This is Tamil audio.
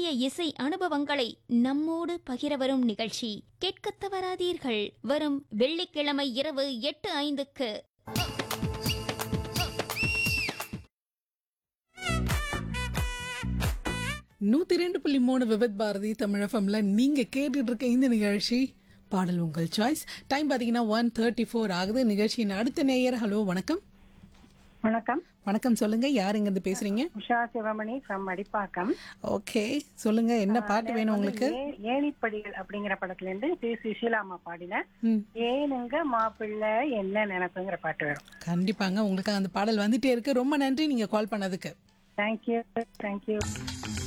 பழைய இசை அனுபவங்களை நம்மோடு பகிர வரும் நிகழ்ச்சி கேட்கத் தவறாதீர்கள் வரும் வெள்ளிக்கிழமை இரவு எட்டு ஐந்துக்கு நூத்தி ரெண்டு புள்ளி மூணு விபத் பாரதி தமிழஃபம்ல நீங்க கேட்டுட்டு இருக்க இந்த நிகழ்ச்சி பாடல் உங்கள் சாய்ஸ் டைம் பாத்தீங்கன்னா ஒன் தேர்ட்டி ஃபோர் ஆகுது நிகழ்ச்சியின் அடுத்த நேயர் ஹலோ வணக்கம் வணக்கம் வணக்கம் சொல்லுங்க யார் இங்க இருந்து பேசுறீங்க உஷா சிவமணி ஃப்ரம் அடிப்பாக்கம் ஓகே சொல்லுங்க என்ன பாட்டு வேணும் உங்களுக்கு ஏ- ஏணிப்படிகள் அப்படிங்கிற படத்துல இருந்து சி சுஷீலாமா பாடின ம், ஏனுங்க மாப்பிள்ளை என்ன நினைப்புங்கிற பாட்டு வரும் கண்டிப்பாங்க உங்களுக்கு அந்த பாடல் வந்துட்டே இருக்கு ரொம்ப நன்றி நீங்க கால் பண்ணதுக்கு தேங்க்யூ தேங்க்யூ